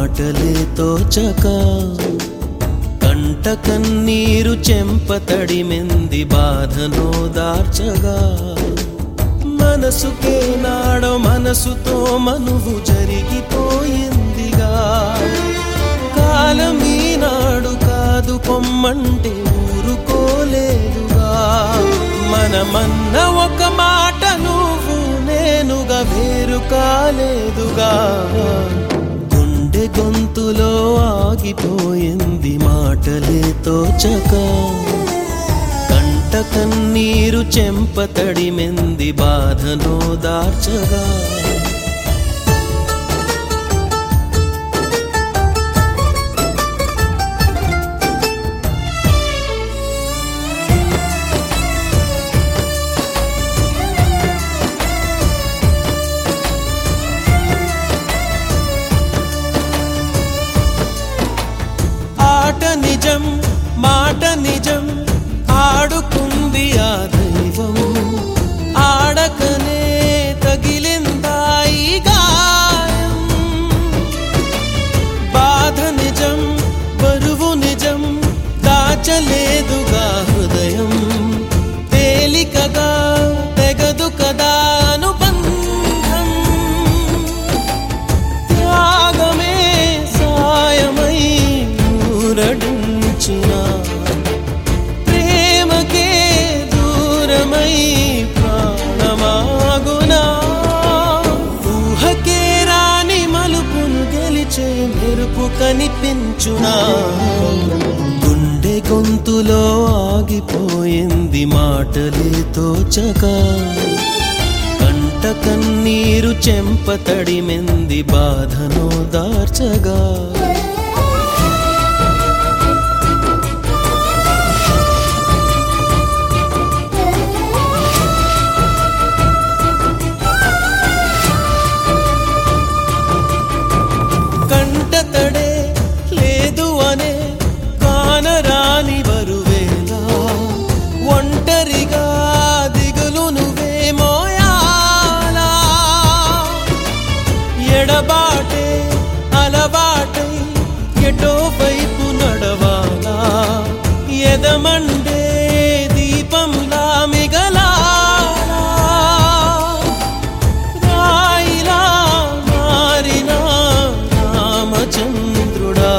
మాటలే తోచక కంట కన్నీరు చెంపతడి మెంది బాధనో దార్చగా మనసుకే నాడో మనసుతో మనువు జరిగిపోయిందిగా కాలం ఈనాడు కాదు పొమ్మంటే ఊరుకోలేదుగా మనమన్న ఒక మాట నువ్వు నేనుగా వేరు కాలేదుగా గుండె గొంతులో ఆగిపోయింది మాటలే తోచక కంట కన్నీరు చెంపతడి మెంది బాధనో దార్చగా ఆట నిజం మాట నిజం ఆడుకుంది ఆ దైవం ఆడకనే తగిలిందా ఈ గాయం బాధ నిజం బరువు నిజం దాచలేదుగా హృదయం తేలికగా తెగదు కదా అనుబంధం త్యాగమే సాయమై ఊరడించిన ప్రేమకే దూరమై ప్రాణమాగునా ఊహకే రాని మలుపును గెలిచే మెరుపు కనిపించునా గుండె గొంతులో ఆగిపోయింది మాటలే తోచక కంట కన్నీరు చెంపతడి మెంది బాధనో దార్చగా కంటతడే లేదు అనే కానరాని బరువేలా ఒంటరిగా దిగులు నువ్వే మోయాలా ఎడబాటే అలవాటై ఎటో వైపు నడవాలా ఎదమండే దీపంలా మిగలాలా రాయిలా మారిన రామచంద్రుడా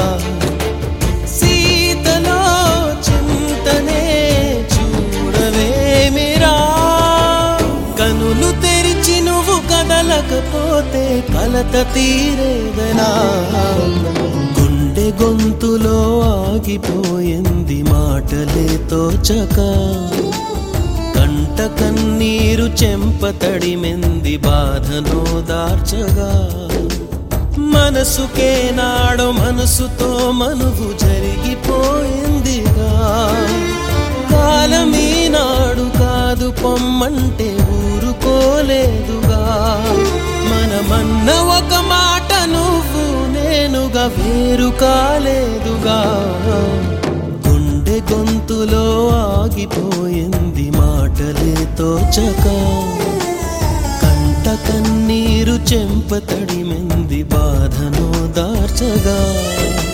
సీతలో చింతనే చూడవేమిరా కనులు తెరిచి నువ్వు కదలకపోతే కలత తీరేదనా గుండె గొంతులో ఆగిపోయింది మాటలే తోచక కంట కన్నీరు చెంపతడి మెంది బాధనో దార్చగా మనసుకే నాడో మనసుతో మనువు జరిగిపోయిందిగా కాలమీ నాడు కాదు పొమ్మంటే ఊరుకోలేదుగా మనమన్న ఒక మాట నువ్వు నేనుగా వేరు కాలేదుగా గుండె గొంతులో ఆగిపోయింది మాటలే తోచక కంట కన్నీరు చెంపతడి మెంది బాధనో దార్చగా